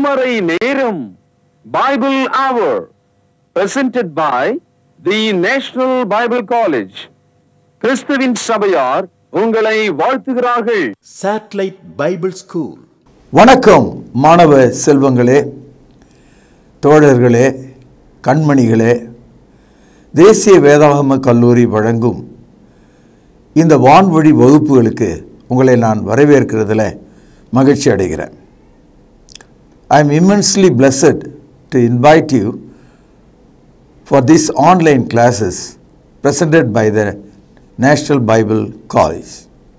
திருமறை நேரம் Bible hour presented by the national Bible college கிறிஸ்துவின் சபையார் உங்களை வாழ்த்துகிறார்கள் Satellite Bible School. வணக்கம் மாணவ செல்வங்களே தோழர்களே கண்மணிகளே தேசிய வேதாகம கல்லூரி வழங்கும் இந்த வான்வழி வகுப்புகளுக்கு உங்களை நான் வரவேற்கிறதுல மகிழ்ச்சி அடைகிறேன் I am immensely blessed to invite you for this online classes presented by the National Bible College.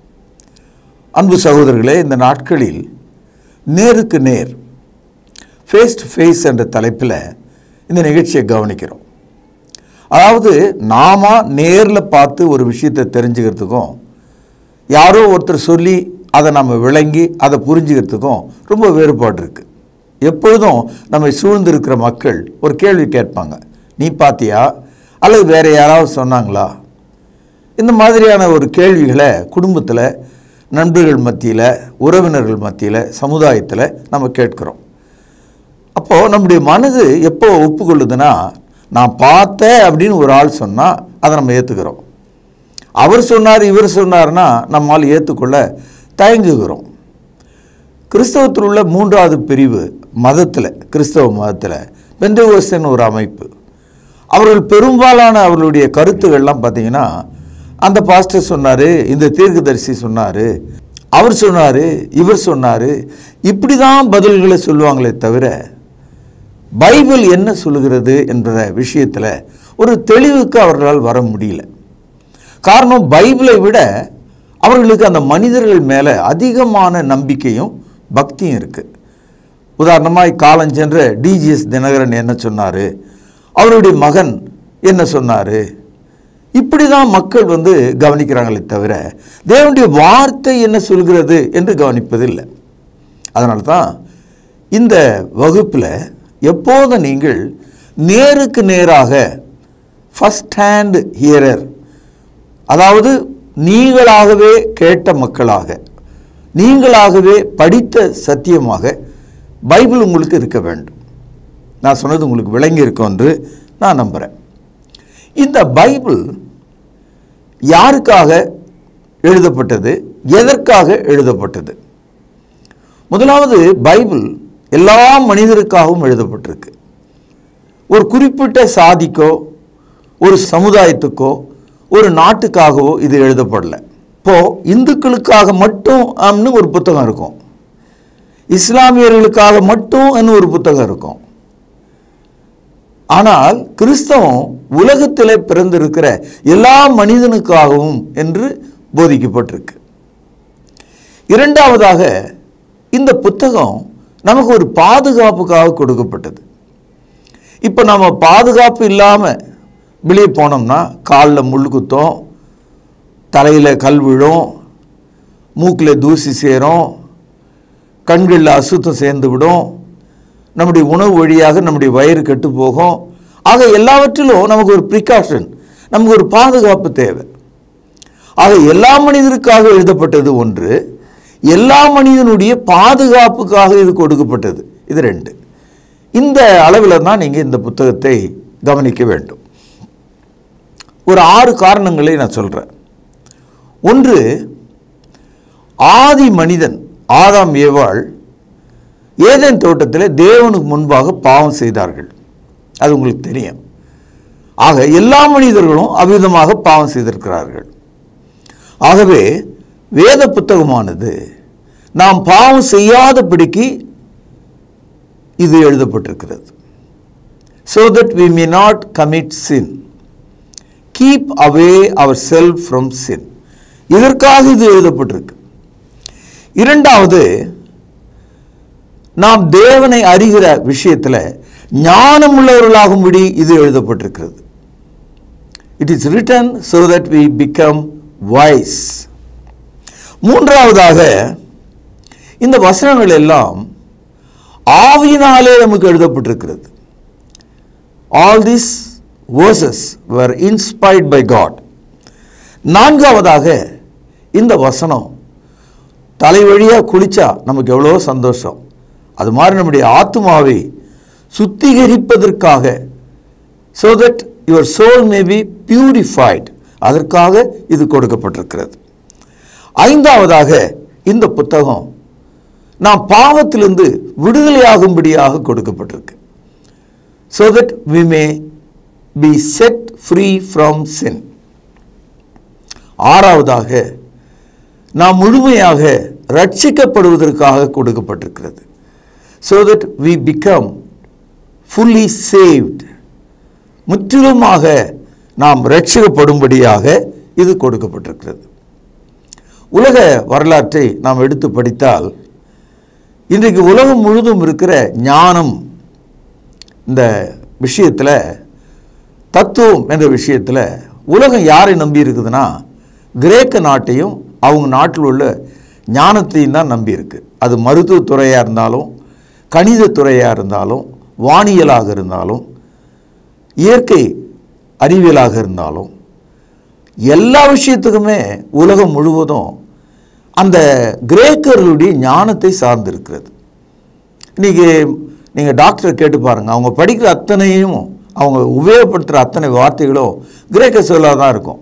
அன்பு சகோதரர்களே இந்த நாட்களில் நேருக்கு நேர் ஃபேஸ் டு ஃபேஸ் என்ற தலைப்பில் இந்த நிகழ்ச்சியை கவனிக்கிறோம் அதாவது நாம நேரில் பார்த்து ஒரு விஷயத்தை தெரிஞ்சுக்கிறதுக்கும் யாரோ ஒருத்தர் சொல்லி அதை நம்ம விளங்கி அதை புரிஞ்சுக்கிறதுக்கும் ரொம்ப வேறுபாடு இருக்குது எப்பொழுதும் நம்மை சூழ்ந்திருக்கிற மக்கள் ஒரு கேள்வி கேட்பாங்க நீ பார்த்தியா அல்லது வேறு யாராவது சொன்னாங்களா இந்த மாதிரியான ஒரு கேள்விகளை குடும்பத்தில் நண்பர்கள் மத்தியில் உறவினர்கள் மத்தியில் சமுதாயத்தில் நம்ம கேட்குறோம் அப்போது நம்முடைய மனது எப்போ ஒப்புக்கொள்ளுதுன்னா நான் பார்த்தேன் அப்படின்னு ஒரு ஆள் சொன்னால் அதை நம்ம ஏற்றுக்கிறோம் அவர் சொன்னார் இவர் சொன்னார்னா நம்மால் ஏற்றுக்கொள்ள தயங்குகிறோம் கிறிஸ்தவத்தில் உள்ள மூன்றாவது பிரிவு மதத்தில் கிறிஸ்தவ மதத்தில் பெந்தகோஸ்தன் ஒரு அமைப்பு அவர்கள் பெரும்பாலான அவர்களுடைய கருத்துக்கள்லாம் பார்த்தீங்கன்னா அந்த பாஸ்டர் சொன்னார் இந்த தீர்க்கதரிசி சொன்னார் அவர் சொன்னார் இவர் சொன்னார் இப்படி தான் பதில்களை சொல்லுவாங்களே தவிர பைபிள் என்ன சொல்லுகிறது என்ற விஷயத்தில் ஒரு தெளிவுக்கு அவர்களால் வர முடியல காரணம் பைபிளை விட அவர்களுக்கு அந்த மனிதர்கள் மேலே அதிகமான நம்பிக்கையும் பக்தியும் இருக்குது உதாரணமாக காலஞ்சென்ற டிஜிஎஸ் தினகரன் என்ன சொன்னார் அவருடைய மகன் என்ன சொன்னார் இப்படி தான் மக்கள் வந்து கவனிக்கிறாங்களே தவிர தேவனுடைய வார்த்தை என்ன சொல்கிறது என்று கவனிப்பதில்லை அதனால தான் இந்த வகுப்பில் எப்போதும் நீங்கள் நேருக்கு நேராக ஃபஸ்ட் ஹேண்ட் ஹியரர் அதாவது நீங்களாகவே கேட்ட மக்களாக நீங்களாகவே படித்த சத்தியமாக பைபிள் உங்களுக்கு இருக்க வேண்டும் நான் சொன்னது உங்களுக்கு விளங்கி இருக்கும் என்று நான் நம்புகிறேன் இந்த பைபிள் யாருக்காக எழுதப்பட்டது எதற்காக எழுதப்பட்டது முதலாவது பைபிள் எல்லா மனிதருக்காகவும் எழுதப்பட்டிருக்கு ஒரு குறிப்பிட்ட சாதிக்கோ ஒரு சமுதாயத்துக்கோ ஒரு நாட்டுக்காகவோ இது எழுதப்படல இப்போ இந்துக்களுக்காக மட்டும் அம்னு ஒரு புத்தகம் இருக்கும் இஸ்லாமியர்களுக்காக மட்டும் ஒரு புத்தகம் இருக்கும் ஆனால் கிறிஸ்தவம் உலகத்திலே பிறந்திருக்கிற எல்லா மனிதனுக்காகவும் என்று போதிக்கப்பட்டிருக்கு இரண்டாவதாக இந்த புத்தகம் நமக்கு ஒரு பாதுகாப்புக்காக கொடுக்கப்பட்டது இப்போ நம்ம பாதுகாப்பு இல்லாமல் வெளியே போனோம்னா காலில் முள் குத்தும் தலையில் கல் விழும் மூக்கில் தூசி சேரும் கண்களில் அசுத்தம் சேர்ந்து விடும் நம்முடைய உணவு வழியாக நம்முடைய வயிறு கெட்டு போகும் ஆக எல்லாவற்றிலும் நமக்கு ஒரு ப்ரிகாஷன் நமக்கு ஒரு பாதுகாப்பு தேவை ஆக எல்லா மனிதருக்காக எழுதப்பட்டது ஒன்று எல்லா மனிதனுடைய பாதுகாப்புக்காக இது கொடுக்கப்பட்டது இது ரெண்டு இந்த அளவில் தான் நீங்கள் இந்த புத்தகத்தை கவனிக்க வேண்டும் ஒரு ஆறு காரணங்களை நான் சொல்கிறேன் ஒன்று ஆதி மனிதன் ஆதாம் ஏவாள் ஏதேன் தோட்டத்தில் தேவனுக்கு முன்பாக பாவம் செய்தார்கள் அது உங்களுக்கு தெரியும் ஆக எல்லா மனிதர்களும் அவ்விதமாக பாவம் செய்திருக்கிறார்கள் ஆகவே வேத புத்தகமானது நாம் பாவம் செய்யாதபடிக்கு இது எழுதப்பட்டிருக்கிறது so that we may not commit sin keep away our self from sin இதற்காக இது எழுதப்பட்டிருக்கு இரண்டாவது நாம் தேவனை அறிகிற விஷயத்தில் ஞானம் உள்ளவர்களாகும்படி இது எழுதப்பட்டிருக்கிறது it is written so that we become wise மூன்றாவதாக இந்த வசனங்கள் எல்லாம் ஆவியினாலே நமக்கு எழுதப்பட்டிருக்கிறது all this verses were inspired by God நான்காவதாக இந்த வசனம் தலை வழியாக குளிச்சா நமக்கு எவ்வளோ சந்தோஷம் அது மாதிரி நம்முடைய ஆத்மாவை சுத்திகரிப்பதற்காக so that your soul may be purified அதற்காக இது கொடுக்கப்பட்டிருக்கிறது ஐந்தாவதாக இந்த புத்தகம் நாம் பாவத்திலிருந்து விடுதலையாகும்படியாக கொடுக்கப்பட்டிருக்கு so that we may be set free from sin ஆறாவதாக நாம் முழுமையாக ரட்சிக்கப்படுவதற்காக கொடுக்கப்பட்டிருக்கிறது so that we become fully saved முற்றிலுமாக நாம் ரட்சிக்கப்படும்படியாக இது கொடுக்கப்பட்டிருக்கிறது உலக வரலாற்றை நாம் எடுத்து படித்தால் இன்றைக்கு உலகம் முழுதும் இருக்கிற ஞானம் இந்த விஷயத்தில் தத்துவம் என்ற விஷயத்தில் உலகம் யாரை நம்பி இருக்குதுன்னா கிரேக்க நாட்டையும் அவங்க நாட்டில் உள்ள ஞானத்தையும் தான் நம்பி இருக்கு அது மருத்துவத்துறையாக இருந்தாலும் கணித துறையாக இருந்தாலும் வானியலாக இருந்தாலும் இயற்கை அறிவியலாக இருந்தாலும் எல்லா விஷயத்துக்குமே உலகம் முழுவதும் அந்த கிரேக்கர்களுடைய ஞானத்தை சார்ந்திருக்கிறது இன்றைக்கி நீங்கள் டாக்டரை கேட்டு பாருங்கள் அவங்க படிக்கிற அத்தனையும் அவங்க உபயோகப்படுத்துகிற அத்தனை வார்த்தைகளும் கிரேக்க சொல்லாக தான் இருக்கும்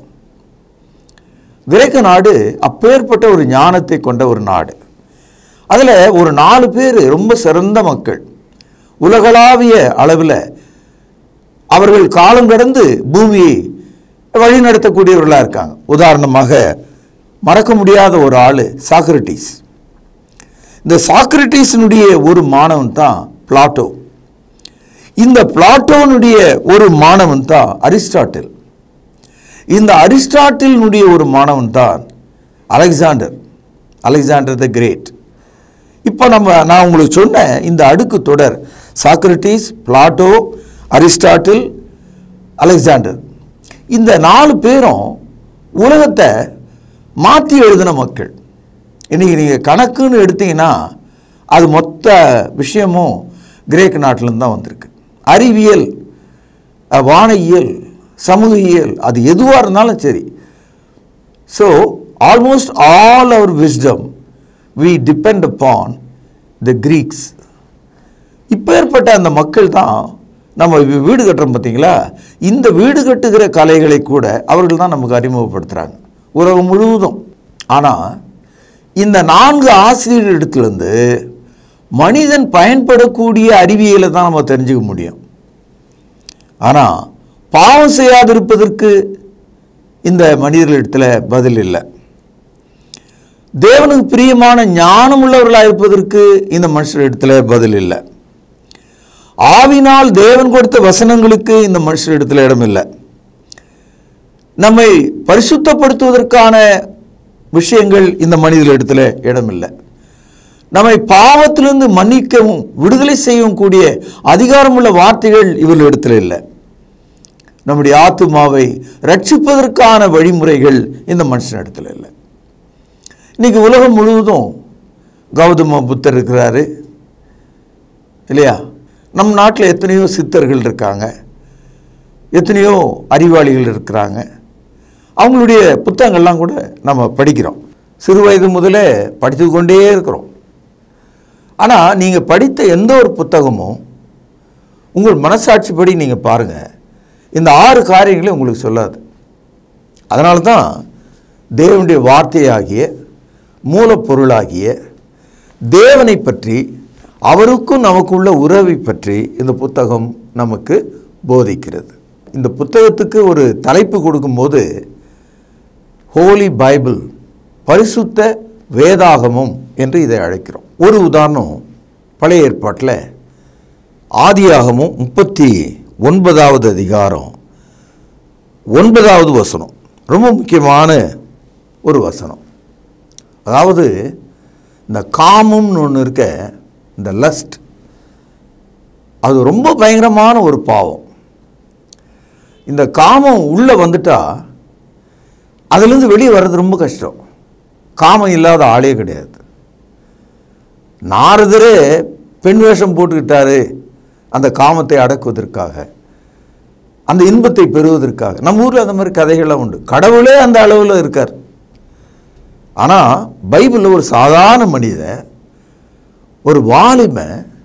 கிரேக்க நாடு அப்பேற்பட்ட ஒரு ஞானத்தை கொண்ட ஒரு நாடு அதில் ஒரு நாலு பேர் ரொம்ப சிறந்த மக்கள் உலகளாவிய அளவில் அவர்கள் காலம் கடந்து பூமியை வழிநடத்தக்கூடியவர்களாக இருக்காங்க உதாரணமாக மறக்க முடியாத ஒரு ஆள் சாக்ரட்டிஸ் இந்த சாக்ரட்டிஸினுடைய ஒரு மாணவன் தான் பிளாட்டோ இந்த பிளாட்டோனுடைய ஒரு மாணவன் தான் அரிஸ்டாட்டில் இந்த அரிஸ்டாட்டிலினுடைய ஒரு மாணவன் தான் அலெக்சாண்டர் அலெக்சாண்டர் த கிரேட் இப்போ நம்ம நான் உங்களுக்கு சொன்ன இந்த அடுக்கு தொடர் சாக்ரட்டிஸ் பிளாட்டோ அரிஸ்டாட்டில் அலெக்சாண்டர் இந்த நாலு பேரும் உலகத்தை மாற்றி எழுதின மக்கள் இன்றைக்கி நீங்கள் கணக்குன்னு எடுத்தீங்கன்னா அது மொத்த விஷயமும் கிரேக்க நாட்டிலேருந்து தான் வந்திருக்கு அறிவியல் அஹ், வானியல் சமூகியல் அது எதுவாக இருந்தாலும் சரி so almost all our wisdom we depend upon the Greeks இப்பேற்பட்ட அந்த மக்கள் தான் நம்ம வி- வீடு கட்டுறோம் பார்த்தீங்களா இந்த வீடு கட்டுகிற கலைகளை கூட அவர்கள் தான் நமக்கு அறிமுகப்படுத்துகிறாங்க உலகம் முழுவதும் ஆனால் இந்த நான்கு ஆசிரியர்களிடத்துலேருந்து மனிதன் பயன்படக்கூடிய அறிவியலை தான் நம்ம தெரிஞ்சுக்க முடியும் ஆனால் பாவம் செய்யாதிருப்பதற்கு இந்த மனிதர்களிடத்தில் பதில் இல்லை தேவனுக்கு பிரியமான ஞானம் உள்ளவர்களாக இருப்பதற்கு இந்த மனுஷரிடத்தில் பதில் இல்லை ஆவினால் தேவன் கொடுத்த வசனங்களுக்கு இந்த மனுஷரிடத்தில் இடம் இல்லை நம்மை பரிசுத்தப்படுத்துவதற்கான விஷயங்கள் இந்த மனிதர்களிடத்தில் இடம் இல்லை நம்மை பாவத்திலிருந்து மன்னிக்கவும் விடுதலை செய்யவும் கூடிய அதிகாரமுள்ள வார்த்தைகள் இவர்களிடத்தில் இல்லை நம்முடைய ஆத்துமாவை ரட்சிப்பதற்கான வழிமுறைகள் இந்த மனுஷனிடத்தில் இல்லை இன்னைக்கு உலகம் முழுவதும் கௌதம புத்தர் இருக்கிறாரு இல்லையா நம் நாட்டில் எத்தனையோ சித்தர்கள் இருக்காங்க எத்தனையோ அறிவாளிகள் இருக்கிறாங்க அவங்களுடைய புத்தகங்கள்லாம் கூட நம்ம படிக்கிறோம் சிறு வயது முதலே படித்து கொண்டே இருக்கிறோம் ஆனால் நீங்கள் படித்த எந்த ஒரு புத்தகமும் உங்கள் மனசாட்சிப்படி நீங்கள் பாருங்கள் இந்த ஆறு காரியங்களையும் உங்களுக்கு சொல்லாது அதனால தான் தேவனுடைய வார்த்தையாகிய மூலப்பொருளாகிய தேவனை பற்றி அவருக்கும் நமக்குள்ள உறவை பற்றி இந்த புத்தகம் நமக்கு போதிக்கிறது இந்த புத்தகத்துக்கு ஒரு தலைப்பு கொடுக்கும்போது ஹோலி பைபிள் பரிசுத்த வேதாகமம் என்று இதை அழைக்கிறோம் ஒரு உதாரணம் பழைய ஏற்பாட்டில் ஆதியாகமும் முப்பத்தி ஒன்பதாவது அதிகாரம் ஒன்பதாவது வசனம் ரொம்ப முக்கியமான ஒரு வசனம் அதாவது இந்த காமம்னு ஒன்று இருக்க இந்த லஸ்ட் அது ரொம்ப பயங்கரமான ஒரு பாவம் இந்த காமம் உள்ளே வந்துட்டா அதுலேருந்து வெளியே வர்றது ரொம்ப கஷ்டம் காமம் இல்லாத ஆளே கிடையாது நாரதரே பெண் வேஷம் போட்டுக்கிட்டாரு அந்த காமத்தை அடக்குவதற்காக அந்த இன்பத்தை பெறுவதற்காக நம்ம ஊரில் அந்த மாதிரி கதைகள்லாம் உண்டு கடவுளே அந்த அளவில் இருக்கார் ஆனால் பைபிளில் ஒரு சாதாரண மனிதன் ஒரு வாலிபன்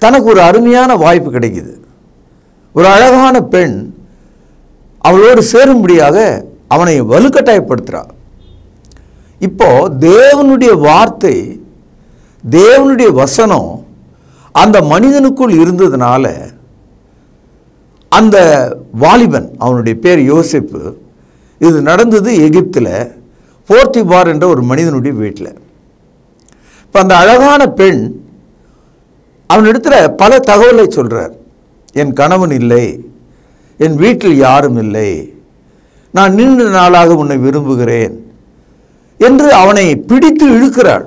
தனக்கு ஒரு அருமையான வாய்ப்பு கிடைக்குது ஒரு அழகான பெண் அவளோடு சேரும்படியாக அவனை வலுக்கட்டாயப்படுத்துறா இப்போ தேவனுடைய வார்த்தை தேவனுடைய வசனம் அந்த மனிதனுக்குள் இருந்ததுனால அந்த வாலிபன் அவனுடைய பேர் யோசிப்பு இது நடந்தது எகிப்தில் போர்த்திபார் என்ற ஒரு மனிதனுடைய வீட்டில் இப்போ அந்த அழகான பெண் அவனிடத்துல பல தகவலை சொல்றார் என் கணவன் இல்லை என் வீட்டில் யாரும் இல்லை நான் நீண்ட நாளாக உன்னை விரும்புகிறேன் என்று அவனை பிடித்து இழுக்கிறாள்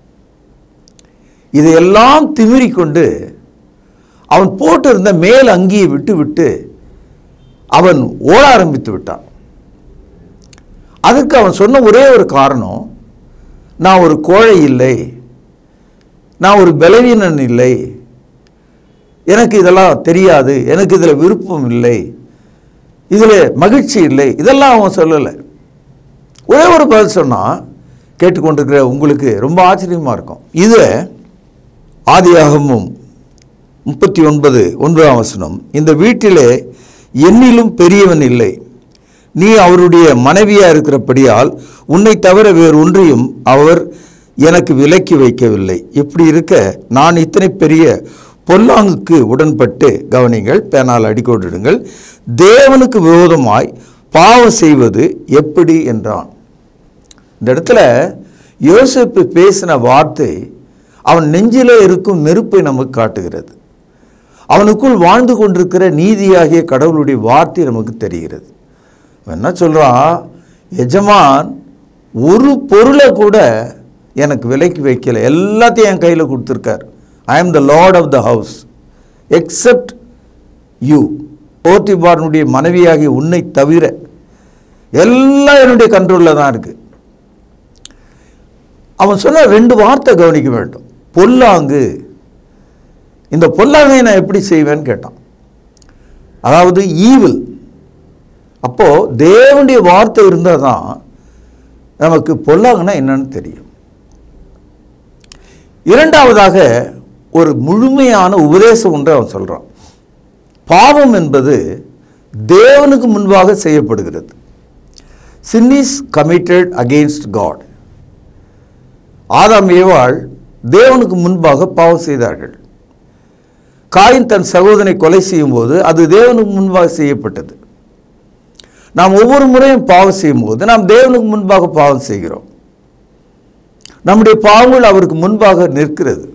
இதையெல்லாம் திமிரி கொண்டு அவன் போட்டிருந்த மேல் அங்கியை விட்டு விட்டு அவன் ஓட ஆரம்பித்து விட்டான் அதுக்கு அவன் சொன்ன ஒரே ஒரு காரணம் நான் ஒரு கோழை இல்லை நான் ஒரு பலவீனன் இல்லை எனக்கு இதெல்லாம் தெரியாது எனக்கு இதில் விருப்பம் இல்லை இதில் மகிழ்ச்சி இல்லை இதெல்லாம் அவன் சொல்லலை ஒரே ஒரு பதில் சொன்னான் கேட்டுக்கொண்டிருக்கிற உங்களுக்கு ரொம்ப ஆச்சரியமாக இருக்கும் இது ஆதியாகமும் முப்பத்தி ஒன்பது ஒன்பதாம் வசனம் இந்த வீட்டிலே என்னிலும் பெரியவன் இல்லை நீ அவருடைய மனைவியா இருக்கிறபடியால் உன்னை தவிர வேறு ஒன்றையும் அவர் எனக்கு விலக்கி வைக்கவில்லை இப்படி இருக்க நான் இத்தனை பெரிய பொல்லாங்குக்கு உடன்பட்டு கவனிங்கள் பேனால் அடிக்கோடிடுங்கள் தேவனுக்கு விரோதமாய் பாவம் செய்வது எப்படி என்றான் இந்த இடத்துல யோசிப்பு பேசின வார்த்தை அவன் நெஞ்சிலே இருக்கும் நெருப்பை நமக்கு காட்டுகிறது அவனுக்குள் வாழ்ந்து கொண்டிருக்கிற நீதியாகிய கடவுளுடைய வார்த்தை நமக்கு தெரிகிறது அவன் என்ன சொல்கிறான் எஜமான் ஒரு பொருளை கூட எனக்கு விலைக்கு வைக்கல எல்லாத்தையும் என் கையில் கொடுத்துருக்கார் I am the lord of the house except you போர்த்திபாரனுடைய மனைவியாகிய உன்னை தவிர எல்லாம் என்னுடைய கண்ட்ரோலில் தான் இருக்குது அவன் சொன்ன ரெண்டு வார்த்தை கவனிக்க வேண்டும் பொல்லாங்கு இந்த பொல்லாங்கை நான் எப்படி செய்வேன்னு கேட்டான் அதாவது ஈவில் அப்போ தேவனுடைய வார்த்தை இருந்தால் தான் நமக்கு பொல்லாங்கன்னா என்னன்னு தெரியும் இரண்டாவதாக ஒரு முழுமையான உபதேசம் ஒன்றை அவன் சொல்றான் பாவம் என்பது தேவனுக்கு முன்பாக செய்யப்படுகிறது sin is committed against God ஆதாம் ஏவாள் தேவனுக்கு முன்பாக பாவம் செய்தார்கள் காயின் தன் சகோதரனை கொலை செய்யும்போது அது தேவனுக்கு முன்பாக செய்யப்பட்டது நாம் ஒவ்வொரு முறையும் பாவம் செய்யும்போது நாம் தேவனுக்கு முன்பாக பாவம் செய்கிறோம் நம்முடைய பாவங்கள் அவருக்கு முன்பாக நிற்கிறது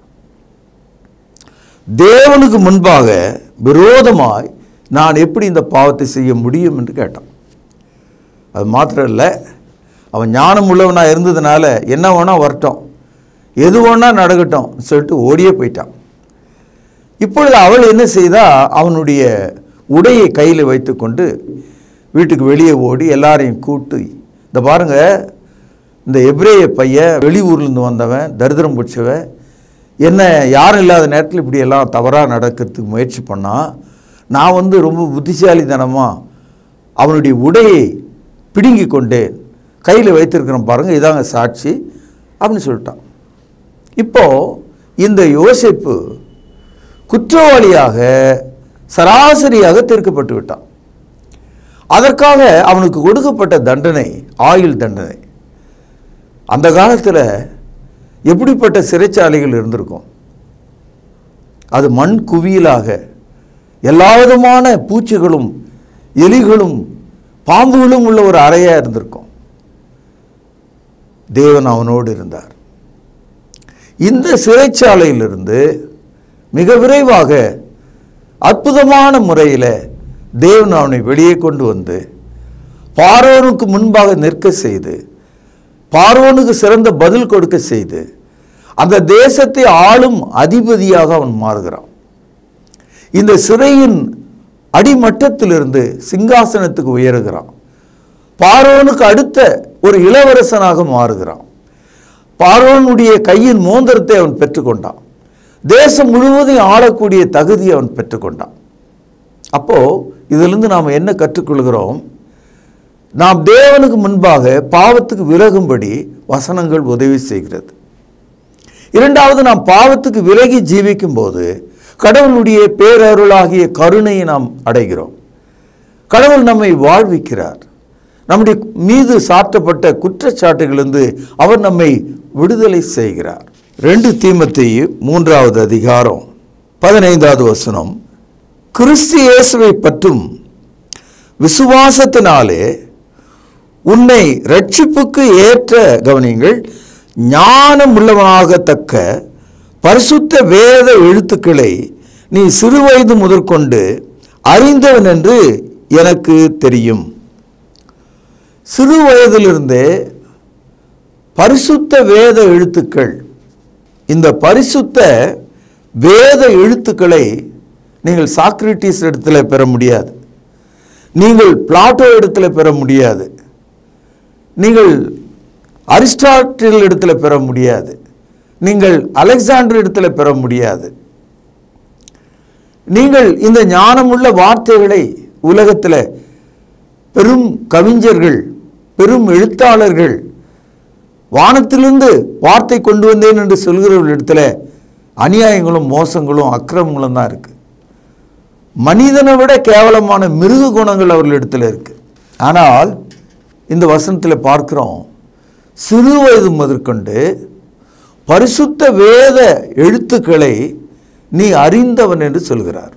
தேவனுக்கு முன்பாக விரோதமாய் நான் எப்படி இந்த பாவத்தை செய்ய முடியும் என்று கேட்டான் அது மாத்திரம் இல்லை அவன் ஞானம் உள்ளவனாக இருந்ததுனால என்ன வேணால் வரட்டும் எது வேணா நடக்கட்டும் சொல்லிட்டு ஓடியே போயிட்டான் இப்பொழுது அவள் என்ன செய்தா அவனுடைய உடையை கையில் வைத்துக்கொண்டு வீட்டுக்கு வெளியே ஓடி எல்லாரையும் கூட்டு இந்த பாருங்க இந்த எப்ரேய பையன் வெளியூர்லேருந்து வந்தவன் தரித்திரம் பிடிச்சவன் என்ன யாரும் இல்லாத நேரத்தில் இப்படி எல்லாம் தவறாக நடக்கிறதுக்கு முயற்சி பண்ணான் நான் வந்து ரொம்ப புத்திசாலித்தனமாக அவனுடைய உடையை பிடுங்கி கொண்டேன் கையில் வைத்திருக்கிறேன் பாருங்கள் இதாங்க சாட்சி அப்படின்னு சொல்லிட்டான் இப்போது இந்த யோசிப்பு குற்றவாளியாக சராசரியாக தீர்க்கப்பட்டு விட்டான் அதற்காக அவனுக்கு கொடுக்கப்பட்ட தண்டனை ஆயுள் தண்டனை அந்த காலத்தில் எப்படிப்பட்ட சிறைச்சாலைகள் இருந்திருக்கும் அது மண் குவியலாக எல்லா விதமான பூச்சிகளும் எலிகளும் பாம்புகளும் உள்ள ஒரு அறையாக இருந்திருக்கும் தேவன் அவனோடு இருந்தார் இந்த சிறைச்சாலையிலிருந்து மிக விரைவாக அற்புதமான முறையில் தேவன் அவனை வெளியே கொண்டு வந்து பார்வோனுக்கு முன்பாக நிற்க செய்து பார்வோனுக்கு சிறந்த பதில் கொடுக்க செய்து அந்த தேசத்தை ஆளும் அதிபதியாக அவன் மாறுகிறான் இந்த சிறையின் அடிமட்டத்திலிருந்து சிங்காசனத்துக்கு உயருகிறான் பார்வோனுக்கு அடுத்த ஒரு இளவரசனாக மாறுகிறான் பார்வோனுடைய கையின் மோந்திரத்தை அவன் பெற்றுக்கொண்டான் தேசம் முழுவதையும் ஆளக்கூடிய தகுதி அவன் பெற்றுக்கொண்டான் அப்போ இதிலிருந்து நாம் என்ன கற்றுக்கொள்கிறோம் நாம் தேவனுக்கு முன்பாக பாவத்துக்கு விலகும்படி வசனங்கள் உதவி செய்கிறது இரண்டாவது நாம் பாவத்துக்கு விலகி ஜீவிக்கும் போது கடவுளுடைய பேரருளாகிய கருணையை நாம் அடைகிறோம் கடவுள் நம்மை வாழ்விக்கிறார் நம்முடைய மீது சாட்டப்பட்ட குற்றச்சாட்டுகளிலிருந்து அவர் நம்மை விடுதலை செய்கிறார் ரெண்டு தீமத்தை மூன்றாவது அதிகாரம் பதினைந்தாவது வசனம் கிறிஸ்து இயேசுவை பற்றும் விசுவாசத்தினாலே உன்னை ரட்சிப்புக்கு ஏற்ற கவனிங்கள் ஞானம் உள்ளவனாகத்தக்க பரிசுத்த வேத எழுத்துக்களை நீ சிறுவயது முதற்கொண்டு அறிந்தவன் என்று எனக்கு தெரியும் சிறு வயதிலிருந்தே பரிசுத்த வேத எழுத்துக்கள் இந்த பரிசுத்த வேத எழுத்துக்களை நீங்கள் சாக்ரட்டிஸ் இடத்துல பெற முடியாது நீங்கள் பிளாட்டோ இடத்துல பெற முடியாது நீங்கள் அரிஸ்டாட்டில் இடத்துல பெற முடியாது நீங்கள் அலெக்சாண்டர் இடத்துல பெற முடியாது நீங்கள் இந்த ஞானமுள்ள வார்த்தைகளை உலகத்தில் பெரும் கவிஞர்கள் பெரும் எழுத்தாளர்கள் வானத்திலிருந்து வார்த்தை கொண்டு வந்தேன் என்று சொல்கிறவர்களிடத்துல அநியாயங்களும் மோசங்களும் அக்கிரமங்களும் தான் இருக்கு மனிதனை விட கேவலமான மிருக குணங்கள் அவர்களிடத்தில் இருக்கு ஆனால் இந்த வசனத்தில் பார்க்கிறோம் சிறு வயது முதற்கொண்டு பரிசுத்த வேத எழுத்துக்களை நீ அறிந்தவன் என்று சொல்கிறார்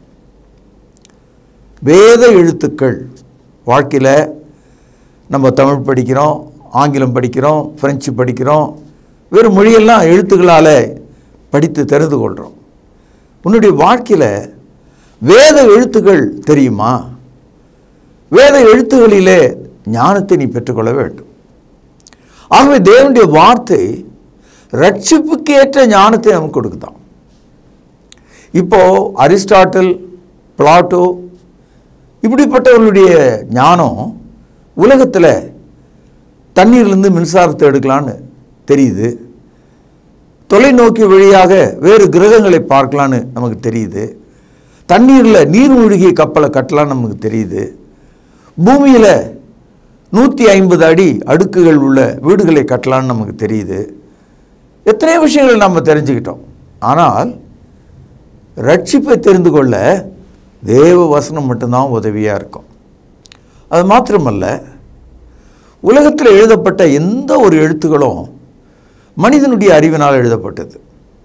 வேத எழுத்துக்கள் வாழ்க்கையில் நம்ம தமிழ் படிக்கிறோம் ஆங்கிலம் படிக்கிறோம் பிரெஞ்சு படிக்கிறோம் வேறு மொழியெல்லாம் எழுத்துக்களால் படித்து தெரிந்து கொள்கிறோம் உன்னுடைய வாழ்க்கையில் வேத எழுத்துக்கள் தெரியுமா வேத எழுத்துகளிலே ஞானத்தை நீ பெற்றுக்கொள்ள வேண்டும் ஆகவே தேவனுடைய வார்த்தை ரட்சிப்புக்கு ஏற்ற ஞானத்தை நமக்கு கொடுக்குதான் இப்போ அரிஸ்டாட்டில் பிளாட்டோ இப்படிப்பட்டவர்களுடைய ஞானம் உலகத்தில் தண்ணீர்லேருந்து மின்சாரத்தை எடுக்கலான்னு தெரியுது தொலைநோக்கி வழியாக வேறு கிரகங்களை பார்க்கலான்னு நமக்கு தெரியுது தண்ணீரில் நீர்மூழ்கிய கப்பலை கட்டலான்னு நமக்கு தெரியுது பூமியில் நூற்றி ஐம்பது அடி அடுக்குகள் உள்ள வீடுகளை கட்டலான்னு நமக்கு தெரியுது எத்தனையோ விஷயங்களை நம்ம தெரிஞ்சுக்கிட்டோம் ஆனால் ரட்சிப்பை தெரிந்து கொள்ள தேவ வசனம் மட்டும்தான் உதவியாக இருக்கும் அது மாத்திரமல்ல உலகத்தில் எழுதப்பட்ட எந்த ஒரு எழுத்துக்களும் மனிதனுடைய அறிவினால் எழுதப்பட்டது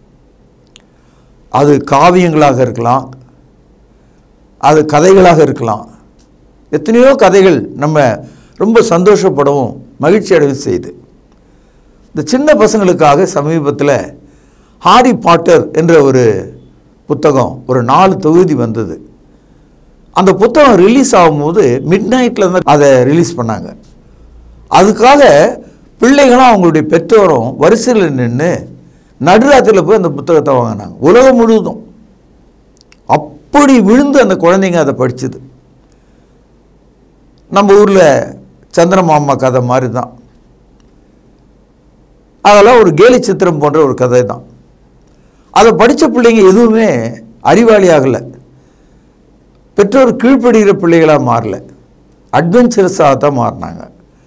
அது காவியங்களாக இருக்கலாம் அது கதைகளாக இருக்கலாம் எத்தனையோ கதைகள் நம்ம ரொம்ப சந்தோஷப்படவும் மகிழ்ச்சி அடைவும் செய்து இந்த சின்ன பசங்களுக்காக சமீபத்தில் ஹாரி பாட்டர் என்ற ஒரு புத்தகம் ஒரு நாலு தொகுதி வந்தது அந்த புத்தகம் ரிலீஸ் ஆகும்போது மிட் நைட்டில் தான் அதை ரிலீஸ் பண்ணாங்க அதுக்காக பிள்ளைகளும் அவங்களுடைய பெற்றோரும் வரிசையில் நின்று நடுராத்திரியில் போய் அந்த புத்தகத்தை வாங்கினாங்க உலகம் முழுவதும் அப்படி விழுந்து அந்த குழந்தைங்க அதை படிச்சுது நம்ம ஊரில் சந்திரமாமா கதை மாதிரி தான் அதெல்லாம் ஒரு கேலி சித்திரம் போன்ற ஒரு கதை தான் அதை படித்த பிள்ளைங்க எதுவுமே அறிவாளி ஆகலை பெற்றோர் கீழ்ப்படுகிற பிள்ளைகளாக மாறல அட்வென்ச்சரஸாக தான் மாறினாங்க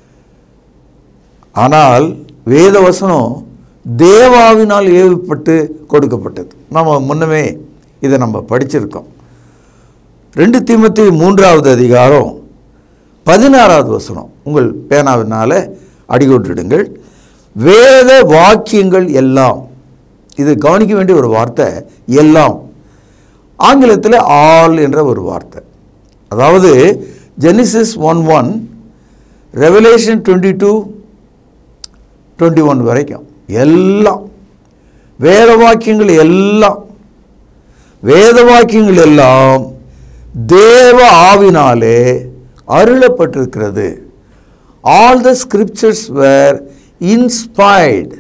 ஆனால் வேத வசனம் தேவாவினால் ஏவப்பட்டு கொடுக்கப்பட்டது நம்ம முன்னமே இதை நம்ம படிச்சிருக்கோம் ரெண்டு தீமத்தி மூன்றாவது அதிகாரம் பதினாறாவது வசனம் உங்கள் பேனாவினால அடிகொட்டிடுங்கள் வேத வாக்கியங்கள் எல்லாம் இது கவனிக்க வேண்டிய ஒரு வார்த்தை எல்லாம் ஆங்கிலத்தில் ஆல் என்ற ஒரு வார்த்தை அதாவது Genesis one one Revelation twenty two twenty one வரைக்கும் எல்லாம் வேத வாக்கியங்கள் எல்லாம் வேத வாக்கியங்கள் எல்லாம் தேவ ஆவினாலே அருளப்பட்டிருக்கிறது all the scriptures were inspired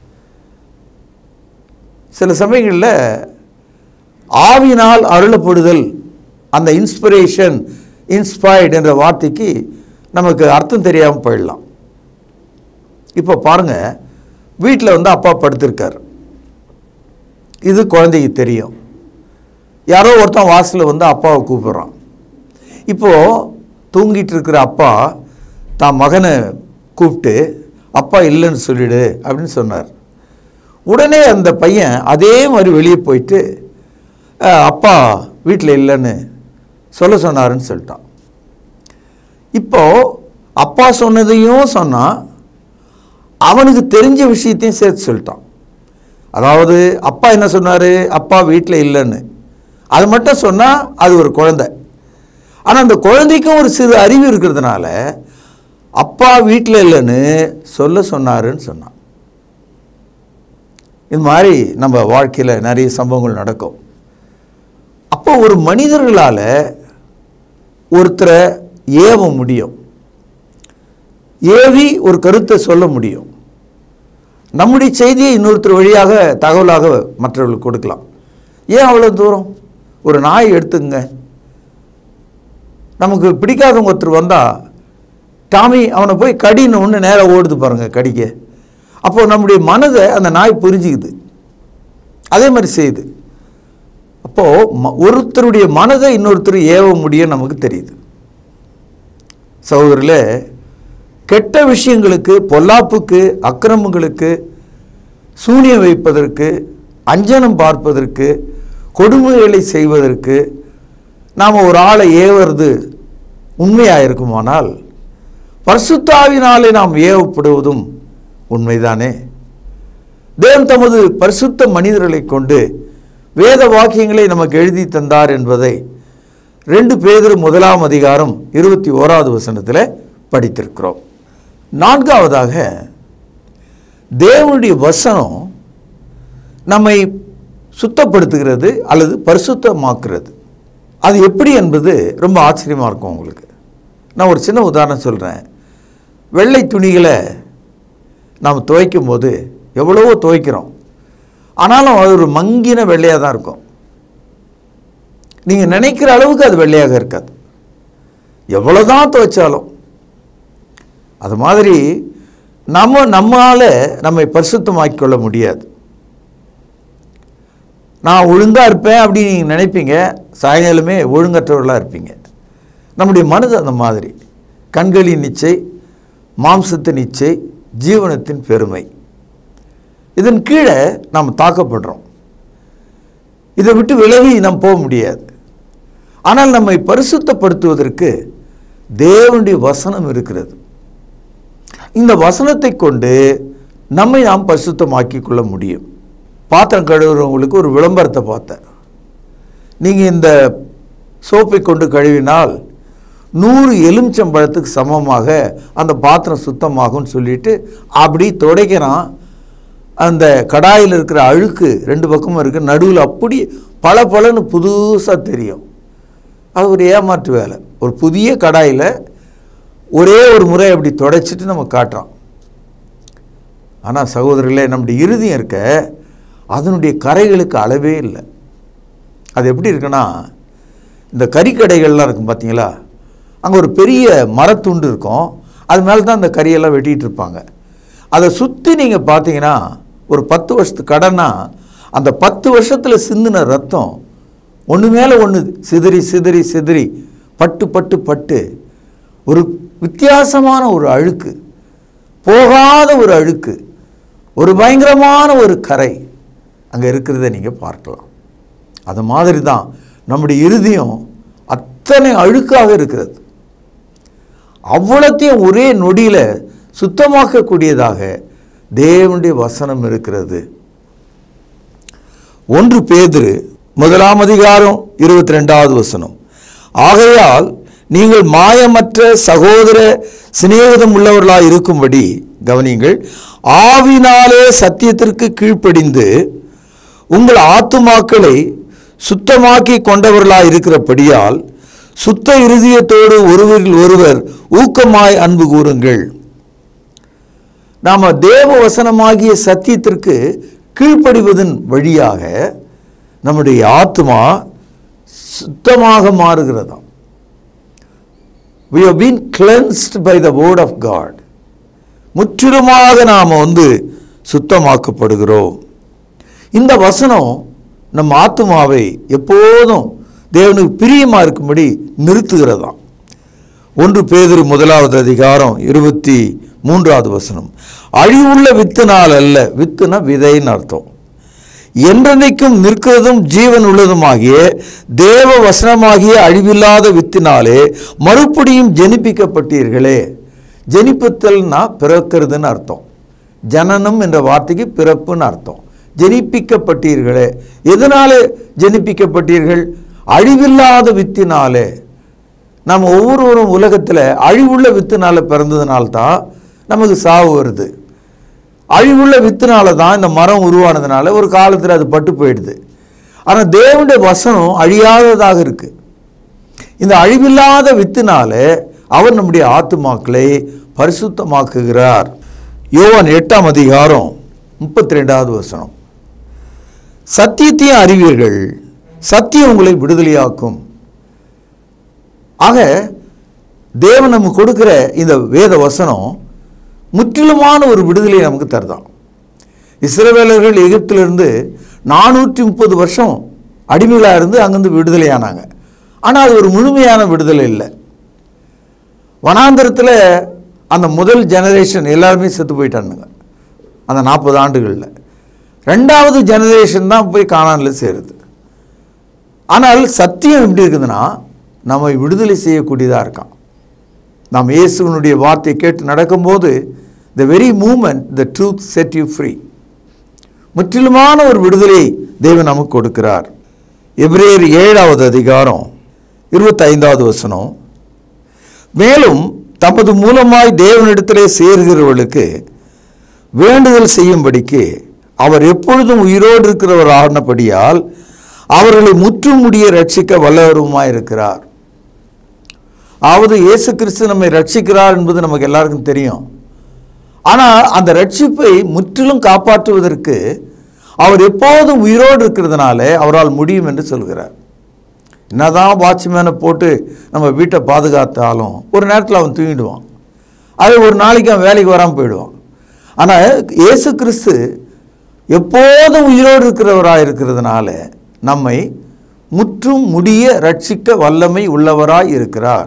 சில சமயங்களில் ஆவினால் அருளப்படுதல் அந்த இன்ஸ்பிரேஷன் இன்ஸ்பைர்டு என்ற வார்த்தைக்கு நமக்கு அர்த்தம் தெரியாமல் போயிடலாம் இப்போ பாருங்க வீட்டில் வந்து அப்பா படுத்திருக்கார் இது குழந்தைக்கு தெரியும் யாரோ ஒருத்தன் வாசலில் வந்து அப்பாவை கூப்பிடுறான் இப்போது தூங்கிட்டு இருக்கிற அப்பா தான் மகனை கூப்பிட்டு அப்பா இல்லைன்னு சொல்லிடு அப்படின்னு சொன்னார் உடனே அந்த பையன் அதே மாதிரி வெளியே போயிட்டு அஹ், அப்பா வீட்டில் இல்லைன்னு சொல்ல சொன்னாருன்னு சொல்லிட்டான் இப்போ அப்பா சொன்னதையும் சொன்னான் அவனுக்கு தெரிஞ்ச விஷயத்தையும் சேர்த்து சொல்லிட்டான் அதாவது அப்பா என்ன சொன்னார் அப்பா வீட்டில் இல்லைன்னு அது மட்டும் சொன்னால் அது ஒரு குழந்தை ஆனால் அந்த குழந்தைக்கும் ஒரு சிறு அறிவு இருக்கிறதுனால அப்பா வீட்டில் இல்லைன்னு சொல்ல சொன்னாருன்னு சொன்னான் இது மாதிரி நம்ம வாழ்க்கையில் நிறைய சம்பவங்கள் நடக்கும் அப்போ ஒரு மனிதர்களால் ஒருத்தரை ஏவ முடியும் ஏவி ஒரு கருத்தை சொல்ல முடியும் நம்முடைய செய்தியை இன்னொருத்தர் வழியாக தகவலாக மற்றவர்களுக்கு கொடுக்கலாம் ஏன் அவ்வளோ தூரம் ஒரு நாய் எடுத்துங்க நமக்கு பிடிக்காதவங்க ஒருத்தர் வந்தால் டாமி அவனை போய் கடின்னு ஒன்று நேராக ஓடுது பாருங்க கடிக்க அப்போ நம்முடைய மனதை அந்த நாய் புரிஞ்சுக்குது அதே மாதிரி செய்யுது அப்போது ம- ஒருத்தருடைய மனதை இன்னொருத்தர் ஏவ முடியும் நமக்கு தெரியுது சகோதரில் கெட்ட விஷயங்களுக்கு பொல்லாப்புக்கு அக்கிரமங்களுக்கு சூனியம் வைப்பதற்கு அஞ்சனம் பார்ப்பதற்கு கொடுமைகளை செய்வதற்கு நாம் ஒரு ஆளை ஏவுறது உண்மையாக இருக்குமானால் பரிசுத்தாவினாலே நாம் ஏவப்படுவதும் உண்மைதானே தேவன் தமது பரிசுத்த மனிதர்களை கொண்டு வேத வாக்கியங்களை நமக்கு எழுதி தந்தார் என்பதை ரெண்டு பேதர் முதலாம் அதிகாரம் இருபத்தி ஓராவது வசனத்தில் படித்திருக்கிறோம் நான்காவதாக தேவனுடைய வசனம் நம்மை சுத்தப்படுத்துகிறது அல்லது பரிசுத்தமாக்குறது அது எப்படி என்பது ரொம்ப ஆச்சரியமாக இருக்கும் உங்களுக்கு நான் ஒரு சின்ன உதாரணம் சொல்கிறேன் வெள்ளை துணிகளை நாம் துவைக்கும் போது எவ்வளவோ துவைக்கிறோம் ஆனாலும் அது ஒரு மங்கின வெள்ளையாக தான் இருக்கும் நீங்கள் நினைக்கிற அளவுக்கு அது வெள்ளையாக இருக்காது எவ்வளோதான் துவைச்சாலும் அது மாதிரி நம்ம நம்மால் நம்மை பரிசுத்தமாக்கிக் கொள்ள முடியாது நான் ஒழுங்காக இருப்பேன் அப்படின்னு நீங்கள் நினைப்பீங்க சாயங்காலமே ஒழுங்கற்றவர்களாக இருப்பீங்க நம்முடைய மனது அந்த மாதிரி கண்களின் நிச்சை மாம்சத்தின் நிச்சை ஜீவனத்தின் பெருமை இதன் கீழே நாம் தாக்கப்படுறோம் இதை விட்டு விலகி நாம் போக முடியாது ஆனால் நம்மை பரிசுத்தப்படுத்துவதற்கு தேவனுடைய வசனம் இருக்கிறது இந்த வசனத்தை கொண்டு நம்மை நாம் பரிசுத்தமாக்கிக் கொள்ள முடியும் பாத்திரம் கழுவுறவங்களுக்கு ஒரு விளம்பரத்தை பார்த்தேன் நீங்கள் இந்த சோப்பை கொண்டு கழுவினால் நூறு எலுமிச்சம்பழத்துக்கு சமமாக அந்த பாத்திரம் சுத்தமாகும்னு சொல்லிட்டு அப்படி துடைக்கிறான் அந்த கடாயில் இருக்கிற அழுக்கு ரெண்டு பக்கமும் இருக்குது நடுவில் அப்படி பல பலன்னு புதுசாக தெரியும் அது ஒரு ஏமாற்று வேலை ஒரு புதிய கடாயில் ஒரே ஒரு முறை அப்படி தொடச்சிட்டு நம்ம காட்டுறோம் ஆனால் சகோதரர்களே நம்முடைய இருதயம் இருக்க அதனுடைய கரைகளுக்கு அளவே இல்லை அது எப்படி இருக்குன்னா இந்த கறிக்கடைகள்லாம் இருக்கும் பார்த்தீங்களா அங்கே ஒரு பெரிய மரத்துண்டு இருக்கும் அது மேலே தான் அந்த கறியெல்லாம் வெட்டிட்டு இருப்பாங்க அதை சுற்றி நீங்கள் பார்த்தீங்கன்னா ஒரு பத்து வருஷத்து கடைன்னா அந்த பத்து வருஷத்தில் சிந்தின ரத்தம் ஒன்று மேலே ஒன்று சிதறி சிதறி சிதறி பட்டு பட்டு பட்டு ஒரு வித்தியாசமான ஒரு அழுக்கு போகாத ஒரு அழுக்கு ஒரு பயங்கரமான ஒரு கரை அங்கே இருக்கிறத நீங்கள் பார்க்கலாம் அது மாதிரி தான் நம்முடைய இருதயம் அத்தனை அழுக்காக இருக்கிறது அவ்வளத்தையும் ஒரே நொடியில் சுத்தமாக்கக்கூடியதாக தேவனுடைய வசனம் இருக்கிறது ஒன்று பேதுரு முதலாம் அதிகாரம் இருபத்தி ரெண்டாவது வசனம் ஆகையால் நீங்கள் மாயமற்ற சகோதர சிநேகிதம் உள்ளவர்களாய் இருக்கும்படி கவனிங்கள் ஆவினாலே சத்தியத்திற்கு கீழ்ப்படிந்து உங்கள் ஆத்துமாக்களை சுத்தமாக்கி கொண்டவர்களாய் இருக்கிறபடியால் சுத்த இருதயத்தோடு ஒருவரில் ஒருவர் ஊக்கமாய் அன்பு கூறுங்கள் நாம தேவ வசனமாகிய சத்தியத்திற்கு கீழ்ப்படிவதன் வழியாக நம்முடைய ஆத்மா சுத்தமாக மாறுகிறதாம் we have been cleansed by the word of god முற்றிலுமாக நாம் வந்து சுத்தமாக்கப்படுகிறோம் இந்த வசனம் நம் ஆத்மாவை எப்போதும் தேவனுக்கு பிரியமா இருக்கும்படி நிறுத்துகிறதாம் ஒன்று பேதுரு முதலாவது அதிகாரம் இருபத்தி மூன்றாவது வசனம் அழிவுள்ள வித்தினால் அல்ல வித்துனா விதைன்னு அர்த்தம் என்றென்றைக்கும் நிற்கிறதும் ஜீவன் உள்ளதுமாகிய தேவ வசனமாகிய அழிவில்லாத வித்தினாலே மறுபடியும் ஜெனிப்பிக்கப்பட்டீர்களே ஜெனிப்புத்தல்னா பிறக்கிறதுன்னு அர்த்தம் ஜனனம் என்ற வார்த்தைக்கு பிறப்புன்னு அர்த்தம் ஜெனிப்பிக்கப்பட்டீர்களே எதனால ஜெனிப்பிக்கப்பட்டீர்கள் அழிவில்லாத வித்தினாலே நம்ம ஒவ்வொருவரும் உலகத்தில் அழிவுள்ள வித்துனால பிறந்ததுனால்தான் நமக்கு சாவு வருது அழிவுள்ள வித்துனால தான் இந்த மரம் உருவானதுனால ஒரு காலத்தில் அது பட்டு போயிடுது ஆனால் தேவனுடைய வசனம் அழியாததாக இருக்கு இந்த அழிவில்லாத வித்தினால அவர் நம்முடைய ஆத்துமாக்களை பரிசுத்தமாக்குகிறார் யோவான் எட்டாம் அதிகாரம் முப்பத்தி ரெண்டாவது வசனம் சத்தியத்தையும் அறிவீர்கள் சத்தியம் உங்களை விடுதலையாக்கும் ஆக தேவன் நமக்கு கொடுக்கிற இந்த வேத வசனம் முற்றிலுமான ஒரு விடுதலையை நமக்கு தருதான் இஸ்ரவேலர்கள் எகிப்திலிருந்து நானூற்றி முப்பது வருஷம் அடிமைகளாக இருந்து அங்கிருந்து விடுதலையானாங்க ஆனால் அது ஒரு முழுமையான விடுதலை இல்லை வனாந்தரத்தில் அந்த முதல் ஜெனரேஷன் எல்லாருமே செத்து போயிட்டானுங்க அந்த நாற்பது ஆண்டுகளில் ரெண்டாவது ஜெனரேஷன் தான் போய் காணானில் சேருது ஆனால் சத்தியம் எப்படி இருக்குதுன்னா நம்மை விடுதலை செய்யக்கூடியதாக இருக்கான் நாம் இயேசுவனுடைய வார்த்தையை கேட்டு நடக்கும்போது the very moment the truth set you free முற்றிலுமான ஒரு விடுதலை தேவன் நமக்கு கொடுக்கிறார் எபிரேயர் ஏழாவது அதிகாரம் இருபத்தைந்தாவது வசனம் மேலும் தமது மூலமாய் தேவனிடத்திலே சேர்கிறவர்களுக்கு வேண்டுதல் செய்யும்படிக்கு அவர் எப்பொழுதும் உயிரோடு இருக்கிறவர் ஆனபடியால் அவர்களை முற்றும் முடிய ரட்சிக்க வல்லவருமாய் இருக்கிறார் அதாவது இயேசு கிறிஸ்து நம்மை ரட்சிக்கிறார் என்பது நமக்கு எல்லாருக்கும் தெரியும் ஆனால் அந்த ரட்சிப்பை முற்றிலும் காப்பாற்றுவதற்கு அவர் எப்போதும் உயிரோடு இருக்கிறதுனால அவரால் முடியும் என்று சொல்கிறார் என்னதான் வாட்ச்மேனை போட்டு நம்ம வீட்டை பாதுகாத்தாலும் ஒரு நேரத்தில் அவன் தூங்கிடுவான் அது ஒரு நாளைக்கு அவன் வேலைக்கு வராமல் போயிடுவான் ஆனால் இயேசு கிறிஸ்து எப்போதும் உயிரோடு இருக்கிறவராக இருக்கிறதுனால நம்மை முற்றும் முடிய ரட்சிக்க வல்லமை உள்ளவராய் இருக்கிறார்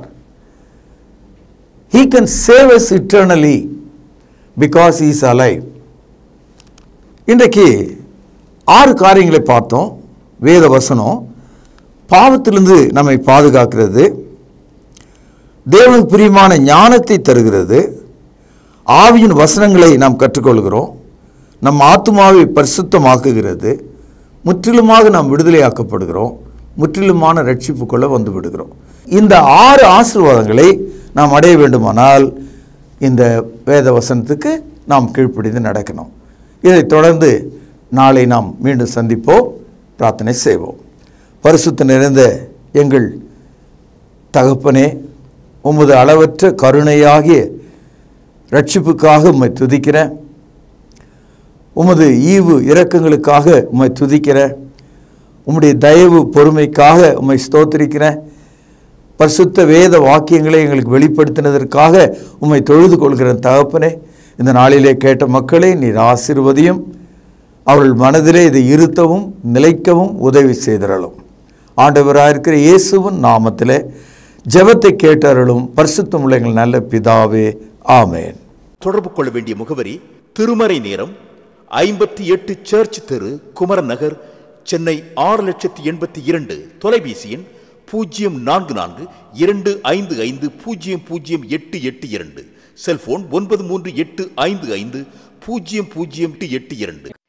he can save us eternally because is alive இன்றைக்கு ஆறு காரியங்களை பார்த்தோம் வேத வசனம் பாவத்திலிருந்து நம்மை பாதுகாக்கிறது தேவனுக்கு பிரியமான ஞானத்தை தருகிறது ஆவியின் வசனங்களை நாம் கற்றுக்கொள்கிறோம் நம் ஆத்மாவை பரிசுத்தமாக்குகிறது முற்றிலுமாக நாம் விடுதலையாக்கப்படுகிறோம் முற்றிலுமான ரட்சிப்புக்குள்ளே வந்து விடுகிறோம் இந்த ஆறு ஆசீர்வாதங்களை நாம் அடைய வேண்டுமானால் இந்த வேத வசனத்துக்கு நாம் கீழ்ப்படிந்து நடக்கணும் இதைத் தொடர்ந்து நாளை நாம் மீண்டும் சந்திப்போம் பிரார்த்தனை செய்வோம் பரிசுத்த நிறைந்த எங்கள் தகப்பனே உமது அளவற்ற கருணையாகிய ரட்சிப்புக்காக உம்மை துதிக்கிறேன் உமது ஈவு இரக்கங்களுக்காக உம்மை துதிக்கிறேன் உம்முடைய தயவு பொறுமைக்காக உம்மை ஸ்தோத்திரிக்கிறேன் பரிசுத்த வேத வாக்கியங்களை எங்களுக்கு வெளிப்படுத்தினதற்காக உம்மை தொழுது கொள்கிறேன் தகப்பனே இந்த நாளிலே கேட்ட மக்களை நீர் ஆசிர்வதியும் அவர்கள் மனதிலே இதை இருத்தவும் நிலைக்கவும் உதவி செய்தரலும் ஆண்டவராயிருக்கிற இயேசுவின் நாமத்திலே ஜெபத்தை கேட்டருளும் பரிசுத்தம் உள்ள எங்கள் நல்ல பிதாவே ஆமேன் தொடர்பு கொள்ள வேண்டிய முகவரி திருமறை நேரம் ஐம்பத்தி எட்டு சர்ச் தெரு குமரன் நகர் சென்னை ஆறு லட்சத்தி எண்பத்தி இரண்டு தொலைபேசி எண் பூஜ்ஜியம் நான்கு நான்கு இரண்டு ஐந்து ஐந்து பூஜ்ஜியம் பூஜ்ஜியம் எட்டு எட்டு இரண்டு செல்போன் ஒன்பது மூன்று எட்டு ஐந்து ஐந்து பூஜ்ஜியம் பூஜ்ஜியம் எட்டு எட்டு இரண்டு